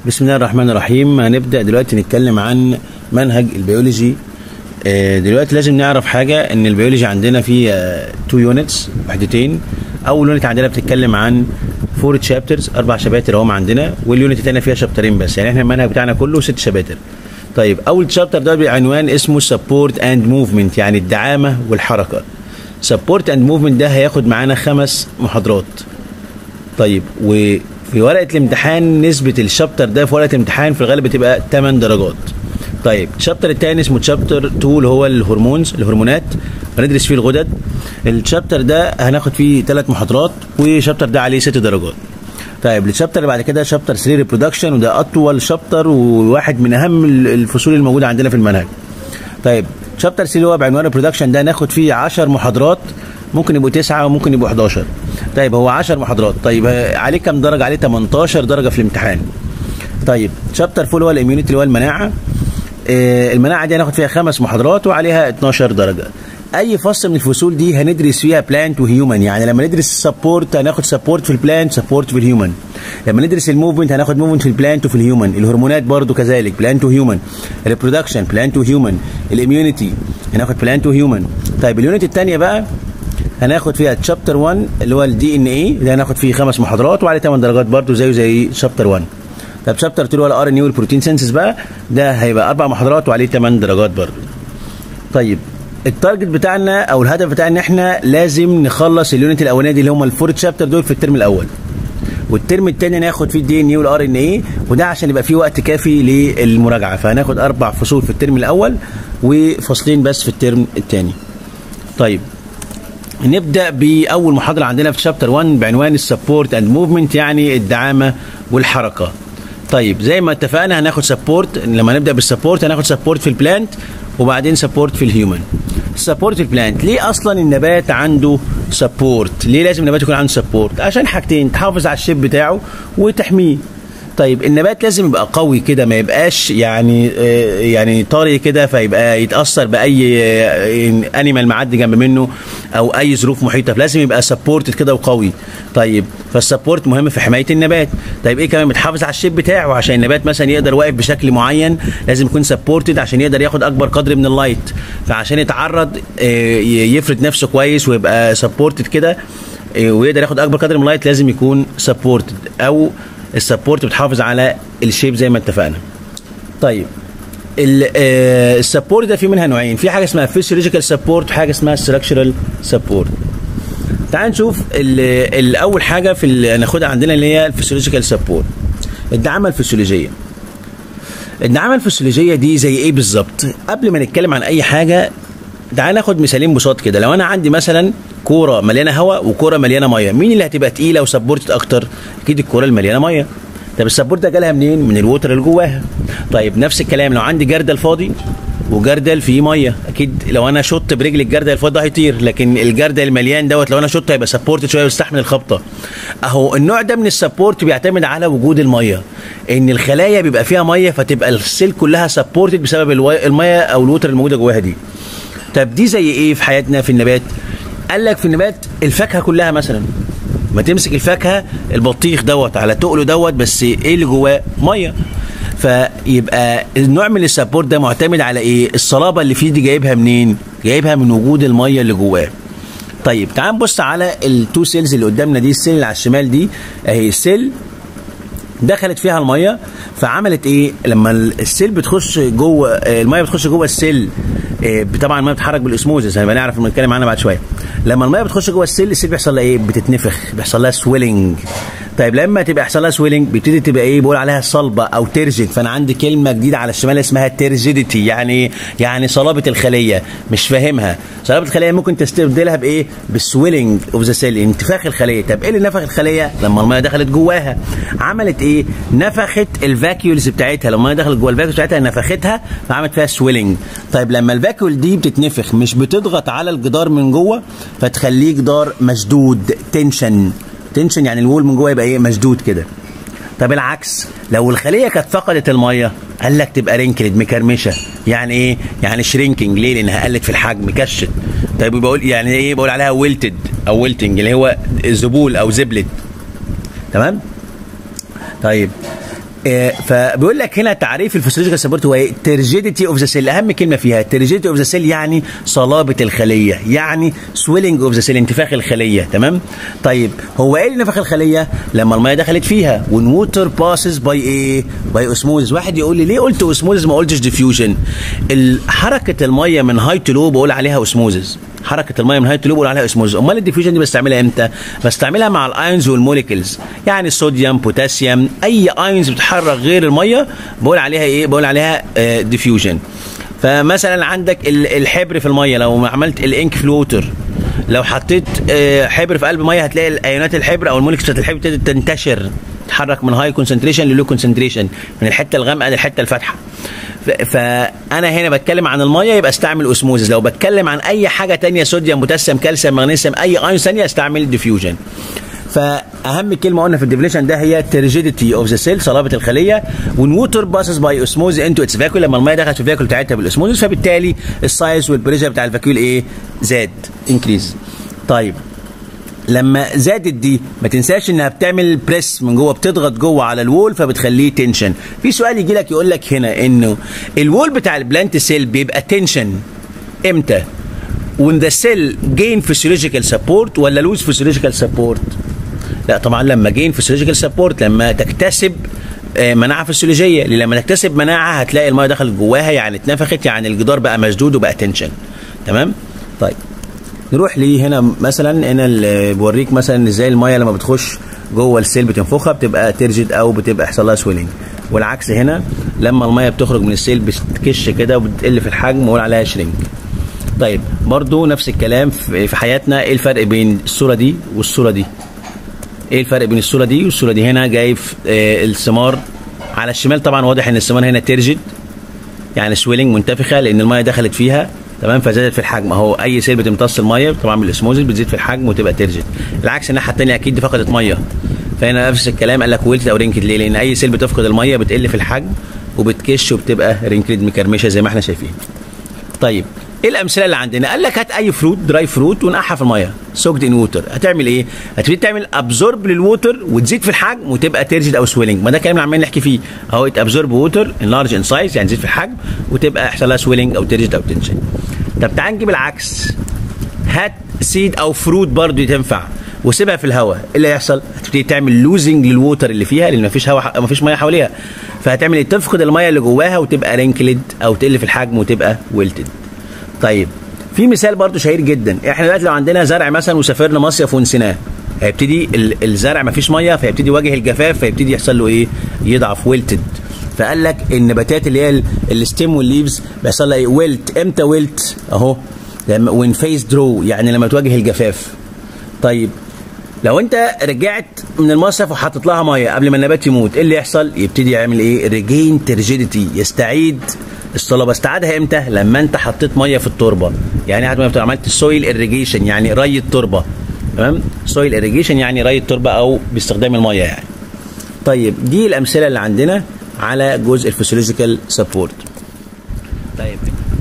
بسم الله الرحمن الرحيم هنبدا دلوقتي نتكلم عن منهج البيولوجي آه، دلوقتي لازم نعرف حاجه ان البيولوجي عندنا فيه تو يونتس وحدتين اول يونت عندنا بتتكلم عن فور تشابترز اربع شباتر هم عندنا واليونت الثانيه فيها شابترين بس يعني احنا المنهج بتاعنا كله ست شباتر طيب اول شابتر ده بعنوان اسمه سبورت اند موفمنت يعني الدعامه والحركه سبورت اند موفمنت ده هياخد معانا خمس محاضرات طيب وفي ورقه الامتحان نسبه الشابتر ده في ورقه الامتحان في الغالب بتبقى 8 درجات طيب الشابتر الثاني اسمه تشابتر 2 اللي هو الهرمونز الهرمونات هندرس فيه الغدد الشابتر ده هناخد فيه ثلاث محاضرات والشابتر ده عليه ست درجات طيب الشابتر اللي بعد كده شابتر 3 ريبرودكشن وده اطول شابتر وواحد من اهم الفصول الموجوده عندنا في المنهج طيب شابتر 3 اللي هو بعنوان البرودكشن ده ناخد فيه 10 محاضرات ممكن يبقوا 9 وممكن يبقوا 11 طيب هو 10 محاضرات طيب عليه كام درجه عليه 18 درجه في الامتحان طيب شابتر 4 اللي هو الاميونيتي اللي هو المناعه آه المناعه دي هناخد فيها خمس محاضرات وعليها 12 درجه اي فصل من الفصول دي هندرس فيها بلانت وهيومن يعني لما ندرس سبورت هناخد سبورت في البلانت سبورت في الهيومن لما ندرس الموفمنت هناخد موفمنت في البلانت وفي الهيومن الهرمونات برضو كذلك بلانت وهيومن الريبرودكشن بلانت وهيومن الاميونيتي هناخد بلانت وهيومن طيب اليونت الثانيه بقى هناخد فيها تشابتر 1 اللي هو الدي ان اي ده هناخد فيه خمس محاضرات وعليه 8 درجات برضو زيه زي شابتر 1 طب شابتر 2 اللي هو الار ان اي والبروتين سينسز بقى ده هيبقى اربع محاضرات وعليه 8 درجات برضو طيب التارجت بتاعنا او الهدف بتاعنا ان احنا لازم نخلص اليونت الاولانيه دي اللي هم الفور تشابتر دول في الترم الاول والترم الثاني ناخد فيه الدي ان اي والار ان اي وده عشان يبقى فيه وقت كافي للمراجعه فهناخد اربع فصول في الترم الاول وفصلين بس في الترم الثاني طيب نبدا باول محاضره عندنا في شابتر 1 بعنوان السبورت اند موفمنت يعني الدعامه والحركه طيب زي ما اتفقنا هناخد سبورت لما نبدا بالسبورت هناخد سبورت في البلانت وبعدين سبورت في الهيومن سبورت البلانت ليه اصلا النبات عنده سبورت ليه لازم النبات يكون عنده سبورت عشان حاجتين تحافظ على الشيب بتاعه وتحميه طيب النبات لازم يبقى قوي كده ما يبقاش يعني آه يعني طري كده فيبقى يتاثر باي آه انيمال معدي جنب منه او اي ظروف محيطه فلازم يبقى سبورتد كده وقوي طيب فالسبورت مهم في حمايه النبات طيب ايه كمان بتحافظ على الشيب بتاعه عشان النبات مثلا يقدر واقف بشكل معين لازم يكون سبورتد عشان يقدر ياخد اكبر قدر من اللايت فعشان يتعرض آه يفرد نفسه كويس ويبقى سبورتد كده ويقدر ياخد اكبر قدر من اللايت لازم يكون سبورتد او السبورت بتحافظ على الشيب زي ما اتفقنا طيب السبورت ده في منها نوعين في حاجه اسمها فيسيولوجيكال سبورت وحاجه اسمها ستراكشرال سبورت تعال نشوف الاول حاجه في اللي هناخدها عندنا اللي هي الفيسيولوجيكال سبورت الدعامه الفسيولوجيه الدعامه الفسيولوجيه دي زي ايه بالظبط قبل ما نتكلم عن اي حاجه تعال ناخد مثالين بساط كده لو انا عندي مثلا كوره مليانه هواء وكوره مليانه ميه مين اللي هتبقى تقيله وسبورتد اكتر اكيد الكوره المليانه ميه طب السبورت ده جالها منين من الوتر اللي جواها طيب نفس الكلام لو عندي جردل فاضي وجردل فيه ميه اكيد لو انا شط برجل الجردل الفاضي ده هيطير لكن الجردل المليان دوت لو انا شط هيبقى سبورت شويه ويستحمل الخبطه اهو النوع ده من السبورت بيعتمد على وجود الميه ان الخلايا بيبقى فيها ميه فتبقى السيل كلها سبورتد بسبب الميه او الوتر الموجوده جواها دي طب دي زي ايه في حياتنا في النبات قال لك في النبات الفاكهه كلها مثلا ما تمسك الفاكهه البطيخ دوت على تقله دوت بس ايه اللي جواه ميه فيبقى النوع من السبورت ده معتمد على ايه الصلابه اللي فيه دي جايبها منين جايبها من وجود الميه اللي جواه طيب تعال نبص على التو سيلز اللي قدامنا دي السيل اللي على الشمال دي اهي السيل دخلت فيها الميه فعملت ايه لما السيل بتخش جوه الميه بتخش جوه السيل طبعا الميه بتتحرك بالاسموزس هنبقى نعرف لما نتكلم عنها بعد شويه لما الميه بتخش جوه السيل السيل بيحصل لها ايه بتتنفخ بيحصل لها سويلنج طيب لما تبقى يحصل لها سويلنج بيبتدي تبقى ايه بقول عليها صلبه او ترجد فانا عندي كلمه جديده على الشمال اسمها ترجيديتي يعني يعني صلابه الخليه مش فاهمها صلابه الخليه ممكن تستبدلها بايه بالسويلنج اوف ذا سيل انتفاخ الخليه طب ايه اللي نفخ الخليه لما الميه دخلت جواها عملت ايه نفخت الفاكيولز بتاعتها لما الميه دخلت جوه الفاكيولز بتاعتها نفختها فعملت فيها سويلنج طيب لما الفاكيول دي بتتنفخ مش بتضغط على الجدار من جوه فتخليه جدار مشدود تنشن تنشن يعني الوول من جوه يبقى ايه مشدود كده طب العكس لو الخليه كانت فقدت الميه قال لك تبقى رينكلد مكرمشه يعني ايه يعني شرينكينج ليه لانها قلت في الحجم كشت طيب بقول يعني ايه بقول عليها ويلتد او ويلتنج اللي هو زبول او زبلت تمام طيب آه، فبيقول لك هنا تعريف الفسيولوجيكال سبورت هو ترجيديتي اوف ذا سيل اهم كلمه فيها ترجيديتي اوف ذا سيل يعني صلابه الخليه يعني سويلنج اوف ذا سيل انتفاخ الخليه تمام طيب هو ايه اللي نفخ الخليه لما الميه دخلت فيها وان ووتر باسز باي ايه باي اوسموزز واحد يقول لي ليه قلت اوسموزز ما قلتش ديفيوجن حركه الميه من هاي تو لو بقول عليها اوسموزز حركه الميه من هاي تو لو بقول عليها اوسموزز امال الديفيوجن دي بستعملها امتى بستعملها مع الايونز والموليكيولز يعني الصوديوم بوتاسيوم اي ايونز بتتحرك غير الميه بقول عليها ايه بقول عليها ديفيوجن فمثلا عندك ال- الحبر في الميه لو عملت الانك في الووتر لو حطيت آه، حبر في قلب ميه هتلاقي الايونات الحبر او الموليكيولز بتاعت الحبر ابتدت تنتشر تتحرك من هاي كونسنتريشن للو كونسنتريشن من الحته الغامقه للحته الفاتحه ف- فانا هنا بتكلم عن الميه يبقى استعمل اوسموزيس لو بتكلم عن اي حاجه تانية صوديوم بوتاسيوم كالسيوم مغنيسيوم اي ايون ثانيه استعمل ديفيوجن فاهم كلمه قلنا في الديفينيشن ده هي ترجيديتي اوف ذا سيل صلابه الخليه وان ووتر باسز باي اوسموز انتو اتس فاكيول لما الميه دخلت في الفاكيول بتاعتها بالاوسموزيس فبالتالي السايز والبريشر بتاع الفاكيول ايه زاد انكريز طيب لما زادت دي ما تنساش انها بتعمل بريس من جوه بتضغط جوه على الوول فبتخليه تنشن في سؤال يجي لك يقول لك هنا انه الوول بتاع البلانت سيل بيبقى تنشن امتى when the cell gain physiological support ولا lose physiological support لا طبعا لما gain physiological support لما تكتسب آه، مناعه فسيولوجيه اللي لما تكتسب مناعه هتلاقي الميه دخلت جواها يعني اتنفخت يعني الجدار بقى مسدود وبقى تنشن تمام طيب نروح ليه هنا مثلا هنا اللي بوريك مثلا ازاي الميه لما بتخش جوه السيل بتنفخها بتبقى ترجد او بتبقى يحصل لها سويلنج والعكس هنا لما الميه بتخرج من السيل بتكش كده وبتقل في الحجم ونقول عليها شرينك طيب برضو نفس الكلام في في حياتنا ايه الفرق بين الصوره دي والصوره دي ايه الفرق بين الصوره دي والصوره دي هنا جاي في آه، الثمار على الشمال طبعا واضح ان الثمار هنا ترجد يعني سويلنج منتفخه لان الميه دخلت فيها تمام فزادت في الحجم اهو اي سيل بتمتص الميه طبعا بالاسموزيس بتزيد في الحجم وتبقى ترجد العكس الناحيه الثانيه اكيد دي فقدت ميه فهنا نفس الكلام قال لك ويلت او رينكد ليه لان اي سيل بتفقد الميه بتقل في الحجم وبتكش وبتبقى رينكد مكرمشه زي ما احنا شايفين طيب ايه الامثله اللي عندنا قال لك هات اي فروت دراي فروت ونقعها في الميه سوكد ان ووتر هتعمل ايه هتبتدي تعمل ابزورب للووتر وتزيد في الحجم وتبقى ترجد او سويلنج ما ده الكلام اللي عمالين نحكي فيه اهو ابزورب ووتر ان لارج ان سايز يعني تزيد في الحجم وتبقى يحصل لها سويلنج او ترجد او تنشن طب تعال نجيب العكس هات سيد او فروت برضو تنفع وسيبها في الهواء ايه اللي هيحصل هتبتدي تعمل لوزنج للووتر اللي فيها لان مفيش هواء مفيش ميه حواليها فهتعمل ايه تفقد الميه اللي جواها وتبقى رينكلد او تقل في الحجم وتبقى ويلتد طيب في مثال برضو شهير جدا احنا دلوقتي لو عندنا زرع مثلا وسافرنا مصيف ونسيناه هيبتدي ال- الزرع مفيش ميه فيبتدي يواجه الجفاف فيبتدي يحصل له ايه يضعف ويلتد فقال لك النباتات اللي هي ال- الستيم والليفز بيحصل لها ايه ويلت امتى ويلت اهو لما وين فيس درو يعني لما تواجه الجفاف طيب لو انت رجعت من المصيف وحطيت لها ميه قبل ما النبات يموت ايه اللي يحصل يبتدي يعمل ايه ريجين ترجيديتي يستعيد الصلابه استعادها امتى لما انت حطيت ميه في التربه يعني بعد ما بتبقى عملت السويل اريجيشن يعني ري التربه تمام سويل اريجيشن يعني ري التربه او باستخدام الميه يعني طيب دي الامثله اللي عندنا على جزء الفسيولوجيكال سبورت طيب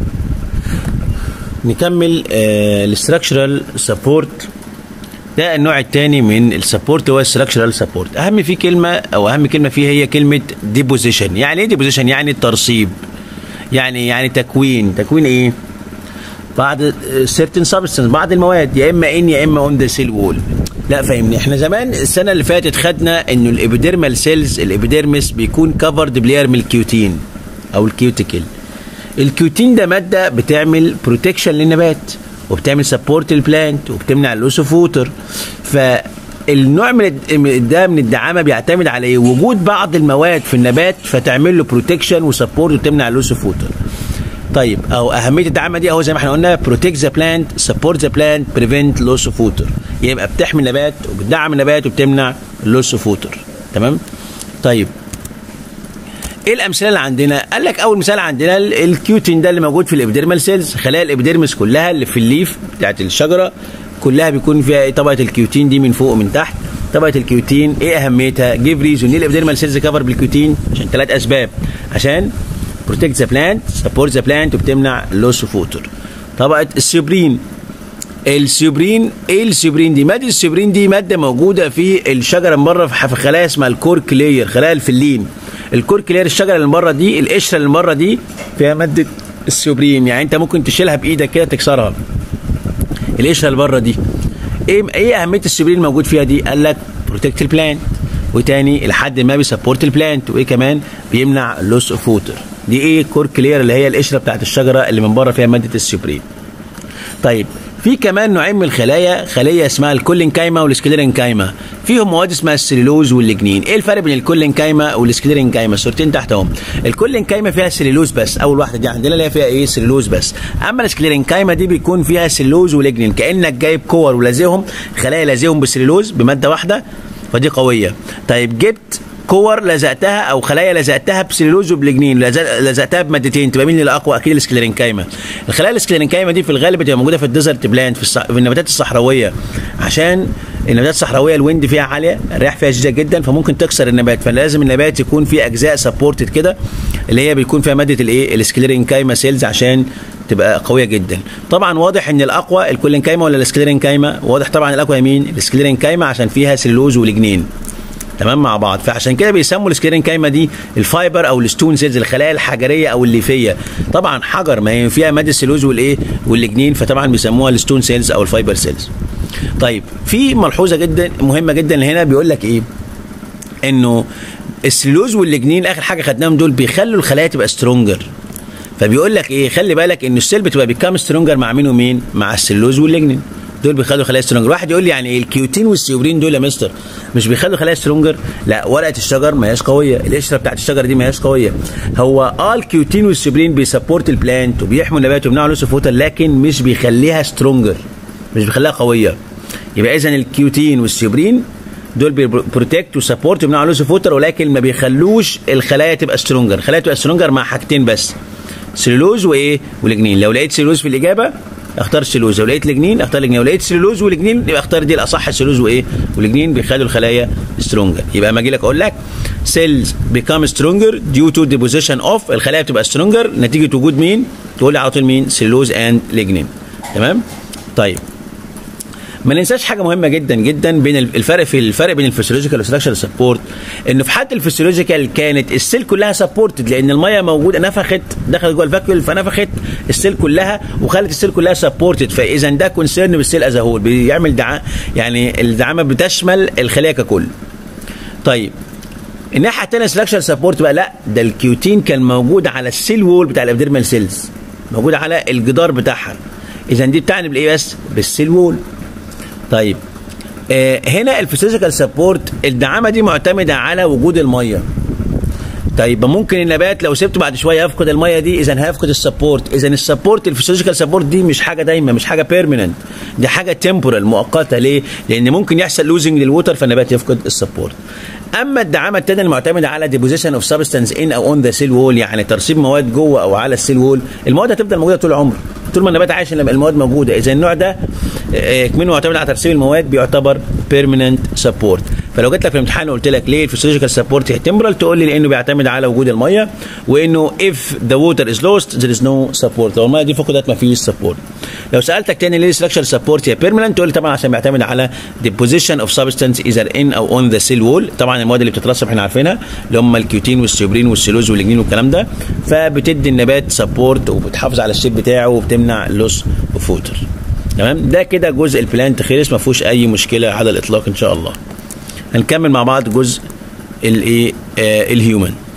نكمل الاستراكشرال سبورت ده النوع الثاني من السبورت هو الستراكشرال سبورت اهم فيه كلمه او اهم كلمه فيه هي كلمه ديبوزيشن يعني ايه ديبوزيشن يعني الترسيب يعني يعني تكوين تكوين ايه بعد سيرتن سبستنس بعض المواد يا اما ان يا اما اون ذا سيل وول لا فاهمني احنا زمان السنه اللي فاتت خدنا انه الابيديرمال سيلز الابيديرمس بيكون كفرد بلاير من الكيوتين او الكيوتيكل الكيوتين ده ماده بتعمل بروتكشن للنبات وبتعمل سبورت للبلانت وبتمنع اللوس اوف ووتر فالنوع من الد- ده من الدعامه بيعتمد على ايه وجود بعض المواد في النبات فتعمل له بروتكشن وسبورت وتمنع اللوس اوف ووتر طيب او اهميه الدعامه دي اهو زي ما احنا قلنا بروتكت ذا بلانت سبورت ذا بلانت بريفنت لوس اوف ووتر يبقى بتحمي النبات وبتدعم النبات وبتمنع اللوس اوف ووتر تمام طيب ايه الامثله اللي عندنا قال لك اول مثال عندنا ال- الكيوتين ده اللي موجود في الابيديرمال سيلز خلايا الابيديرمس كلها اللي في الليف بتاعت الشجره كلها بيكون فيها إيه طبقه الكيوتين دي من فوق ومن تحت طبقه الكيوتين ايه اهميتها جيف ريزون ليه الابيديرمال سيلز كفر بالكيوتين عشان ثلاث اسباب عشان بروتكت ذا بلانت سبورت ذا بلانت وبتمنع اللوس اوف ووتر طبقه السيبرين السيبرين ايه السيبرين دي ماده السيبرين دي ماده موجوده في الشجره من بره في في خلايا اسمها الكورك لاير خلايا الفلين الكورك لير الشجره اللي من بره دي القشره اللي من بره دي فيها ماده السوبرين يعني انت ممكن تشيلها بايدك كده تكسرها القشره اللي بره دي ايه ايه اهميه السوبرين الموجود فيها دي قال لك بروتكت البلانت وتاني لحد ما بيسبورت البلانت وايه كمان بيمنع لوس اوف ووتر دي ايه كورك لير اللي هي القشره بتاعت الشجره اللي من بره فيها ماده السوبرين طيب في كمان نوعين من الخلايا خليه اسمها الكولينكايما والسكليرينكايما فيهم مواد اسمها السليلوز والليجنين ايه الفرق بين الكولينكايما والسكليرينكايما الصورتين تحتهم الكولينكايما فيها سليلوز بس اول واحده دي عندنا اللي هي فيها ايه سليلوز بس اما السكليرينكايما دي بيكون فيها سليلوز وليجنين كانك جايب كور ولازقهم خلايا لازقهم بالسليلوز بماده واحده فدي قويه طيب جبت كور لزقتها او خلايا لزقتها بسليلوز وبلجنين لزقتها بمادتين تبقى مين اللي اقوى اكيد السكليرينكايما الخلايا السكليرينكايما دي في الغالب بتبقى موجوده في الديزرت بلانت في, الص... في النباتات الصحراويه عشان النباتات الصحراويه الويند فيها عاليه الرياح فيها شديده جدا فممكن تكسر النبات فلازم النبات يكون فيه اجزاء سبورتد كده اللي هي بيكون فيها ماده الايه السكليرينكايما سيلز عشان تبقى قويه جدا طبعا واضح ان الاقوى الكولينكايما ولا السكليرينكايما واضح طبعا الاقوى مين السكليرينكايما عشان فيها سلوز ولجنين تمام مع بعض فعشان كده بيسموا السكليرينكايما دي الفايبر او الستون سيلز الخلايا الحجريه او الليفيه طبعا حجر ما هي فيها ماده السلوز والايه واللجنين فطبعا بيسموها الستون سيلز او الفايبر سيلز طيب في ملحوظه جدا مهمه جدا هنا بيقول لك ايه انه السلوز واللجنين اخر حاجه خدناهم دول بيخلوا الخلايا تبقى سترونجر فبيقول لك ايه خلي بالك ان السيل بتبقى بيكام سترونجر مع مين ومين مع السلوز واللجنين دول بيخلوا خلايا سترونجر واحد يقول لي يعني ايه الكيوتين والسيوبرين دول يا مستر مش بيخلوا خلايا سترونجر لا ورقه الشجر ما هياش قويه القشره بتاعت الشجر دي ما هياش قويه هو اه الكيوتين والسيوبرين بيسبورت البلانت وبيحموا النبات وبيمنعوا لوس اوف لكن مش بيخليها سترونجر مش بيخليها قويه يبقى اذا الكيوتين والسيوبرين دول بروتكت وسبورت وبيمنعوا لوس اوف ولكن ما بيخلوش الخلايا تبقى سترونجر الخلايا تبقى سترونجر مع حاجتين بس سلولوز وايه ولجنين لو لقيت سلولوز في الاجابه اختار السلوز لو لقيت لجنين اختار لجنين لو لقيت سلولوز ولجنين يبقى اختار دي الاصح السلوز وايه ولجنين بيخلوا الخلايا سترونجر يبقى اما اجي لك اقول لك سيلز بيكام سترونجر ديو تو ديبوزيشن اوف الخلايا بتبقى سترونجر نتيجه وجود مين تقول لي على طول مين سلوز اند لجنين تمام طيب ما ننساش حاجه مهمه جدا جدا بين الفرق في الفرق بين الفسيولوجيكال والستراكشر سبورت انه في حاله الفسيولوجيكال كانت السيل كلها سبورتد لان الميه موجوده نفخت دخلت جوه الفاكيول فنفخت السيل كلها وخلت السيل كلها سبورتد فاذا ده كونسيرن بالسيل از هول بيعمل دعاء يعني الدعامه بتشمل الخليه ككل طيب الناحيه الثانيه سلكشر سبورت بقى لا ده الكيوتين كان موجود على السيل وول بتاع الابديرمال سيلز موجود على الجدار بتاعها اذا دي بتعني بالايه بس بالسيل وول طيب آه هنا الفيزيكال سبورت الدعامه دي معتمده على وجود الميه طيب ممكن النبات لو سبته بعد شويه يفقد الميه دي اذا هيفقد السبورت اذا السبورت الفيزيكال سبورت دي مش حاجه دايما مش حاجه بيرمننت دي حاجه تمبورال مؤقته ليه لان ممكن يحصل لوزنج للوتر فالنبات يفقد السبورت اما الدعامه الثانيه المعتمده على ديبوزيشن اوف سبستانس ان او اون ذا سيل وول يعني ترسيب مواد جوه او على السيل وول المواد هتفضل موجوده طول العمر طول ما النبات عايش المواد موجوده اذا النوع ده كمنه معتمد على ترسيب المواد بيعتبر بيرمننت سبورت فلو جيت لك في الامتحان وقلت لك ليه الفسيولوجيكال سبورت تمبرال تقول لي لانه بيعتمد على وجود الميه وانه if the water is lost there is no support لو الميه دي فقدت ما فيش سبورت لو سالتك تاني ليه structure سبورت هي بيرمننت تقول لي طبعا عشان بيعتمد على deposition of substance either in او on the cell wall طبعا المواد اللي بتترسب احنا عارفينها اللي هم الكيوتين والسيوبرين والسيلوز والليجنين والكلام ده فبتدي النبات سبورت وبتحافظ على الشيب بتاعه وبتمنع لوس اوف ووتر تمام ده كده جزء البلانت خلص ما فيهوش اي مشكله على الاطلاق ان شاء الله هنكمل مع بعض جزء الايه آه الهيومن